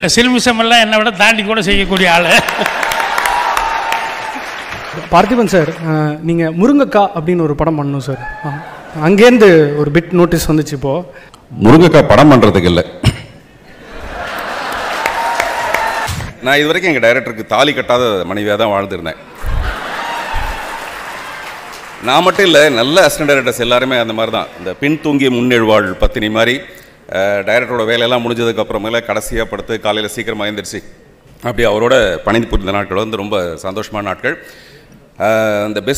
சில்மிசம் எல்லாம் என்னை விட தாண்டி கூட செய்யக்கூடிய ஆள் பார்த்திபன் சார் அஹ், நீங்க முருங்கக்கா அப்படின்னு ஒரு படம் பண்ணணும் சார் அஹ், அங்கேருந்து ஒரு பிட் நோட்டீஸ் வந்துச்சு இப்போ முருங்கைக்காய் படம் பண்ணுறதுக்கு இல்லை நான் இது வரைக்கும் எங்கள் டைரக்டருக்கு தாலி கட்டாத மனைவியாக தான் வாழ்ந்திருந்தேன் நான் மட்டும் இல்லை நல்ல அசிஸ்டன்ட் டைரக்டர்ஸ் எல்லாருமே அந்த மாதிரி தான் இந்த பின் தூங்கிய முன்னெழுவாள் பத்தினி மாதிரி டைரக்டரோட வேலையெல்லாம் முடிஞ்சதுக்கு அப்புறமேல கடைசியாக படுத்து காலையில் சீக்கிரமாக எழுந்திரிச்சு அப்படி அவரோட பணிந்து புரிந்த நாட்கள் வந்து ரொம்ப சந்தோஷமான நாட்கள் அஹ், அந்த பெஸ்ட்